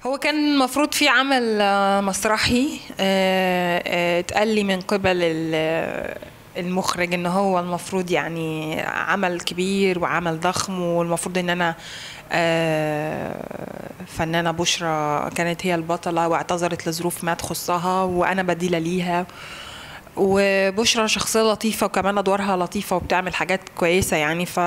هو كان المفروض في عمل آه، مسرحي آه، آه، اتقال لي من قبل ال- المخرج ان هو المفروض يعني عمل كبير وعمل ضخم والمفروض ان انا آه، فنانة بشرى كانت هي البطلة واعتذرت لظروف ما تخصها وانا بديلة ليها وبشرى شخصية لطيفة وكمان ادوارها لطيفة وبتعمل حاجات كويسة يعني ف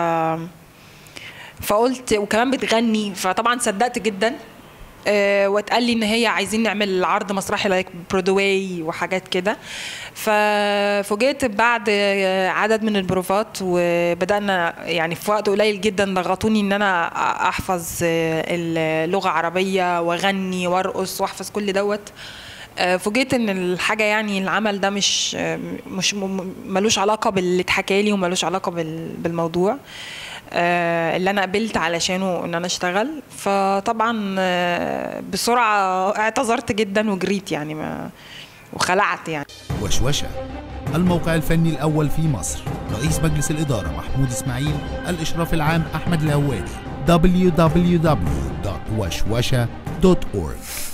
فقلت وكمان بتغني فطبعا صدقت جدا آه، واتقال لي ان هي عايزين نعمل عرض مسرحي لايك برودواي وحاجات كده ففوجئت بعد آه، عدد من البروفات وبدانا يعني في وقت قليل جدا ضغطوني ان انا احفظ آه، اللغه العربيه واغني وارقص واحفظ كل دوت آه، فوجئت ان الحاجه يعني العمل ده مش آه، مش م- ملوش علاقه باللي اتحكى لي وملوش علاقه بال- بالموضوع آه، اللي انا قبلت علشانه ان انا اشتغل فطبعا آه، بسرعه اعتذرت جدا وجريت يعني ما وخلعت يعني وشوشة الموقع الفني الأول في مصر رئيس مجلس الإدارة محمود إسماعيل الإشراف العام أحمد الهوادي www.وشوشة.org